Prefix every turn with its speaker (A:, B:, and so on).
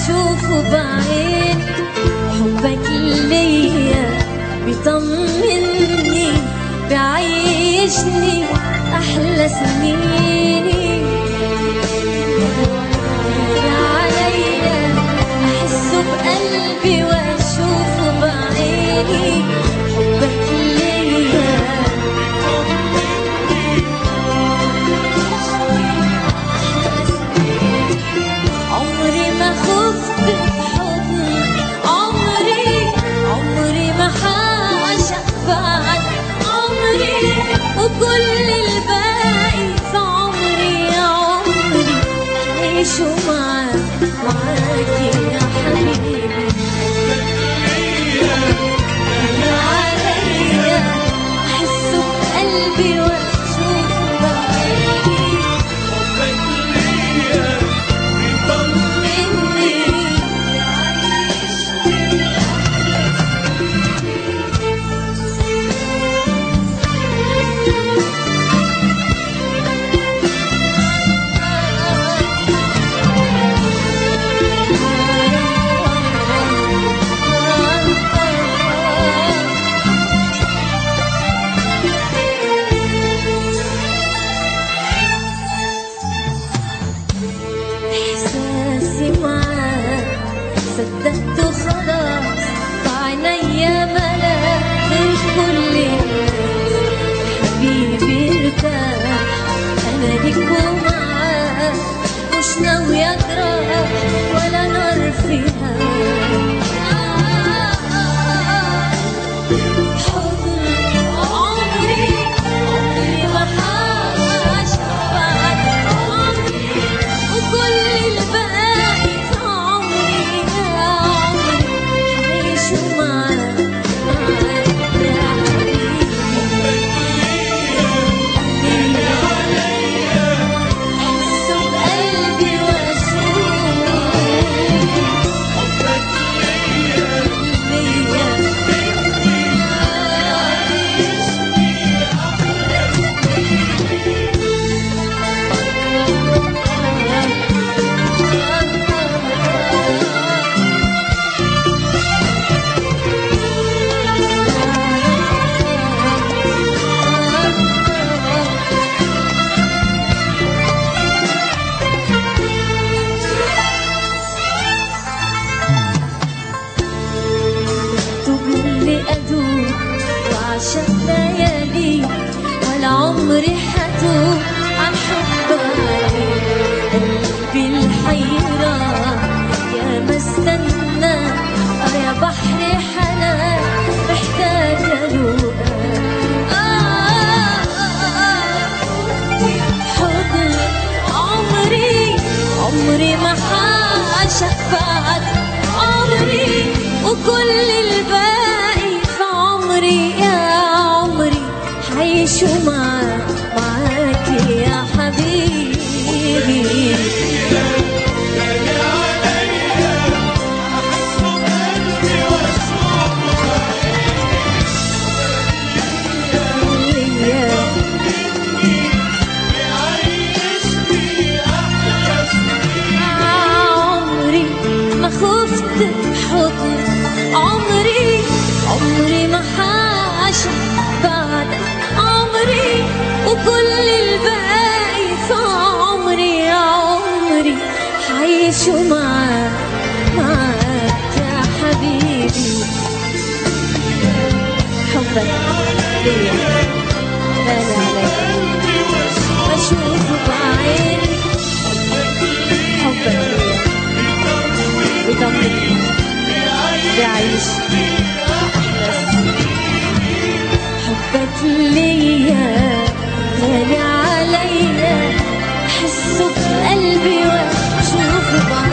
A: واشوفه بعيني حبك ليا بيطمني بيعيشني احلى سنيني عليا احسه بقلبي واشوفه بعيني حبك ليا عمري ما خفت بحضن عمري عمري ما حعشق بعد عمري وكل الباقي في عمري يا عمري عيشه معاك معاك يا حبيبي يا عليا احسه بقلبي واشوفه بعيني احساسي معاك صدقته خلاص بعينيا ملاك غير كل الناس حبيبي ارتاح انا ليك ومعاك مش ناوية اجرح ولا نار في هواك حضن عمري عمري ما حعشق بعد عمري وكل الباقي في عمري يا عمري عايش معاك معاك يا حبيبي أحس بقلبي وأشوف مكتوب لي أدوب وعشق ليالي ولا عمري حتوب عن حب عليك قلبي الحيران يا ما استنى آه يا بحر حنان محتاجة لقاك حضن عمري عمري ما حعشق بعد عمري وكل الباقي في عمري يا عمري حيشوا معاك معاك يا حبيبي عمري ما خفت بحضن عمري عمري ما حعشق بعدك عمري وكل الباقي في عمري يا عمري حيشوا معاك معاك يا حبيبي حبك ليا لا لا لا بشوفه بعيني حبك ليا بيطمني بعيش حبك ليا غالي عليا احسه بقلبي واشوفه بعيني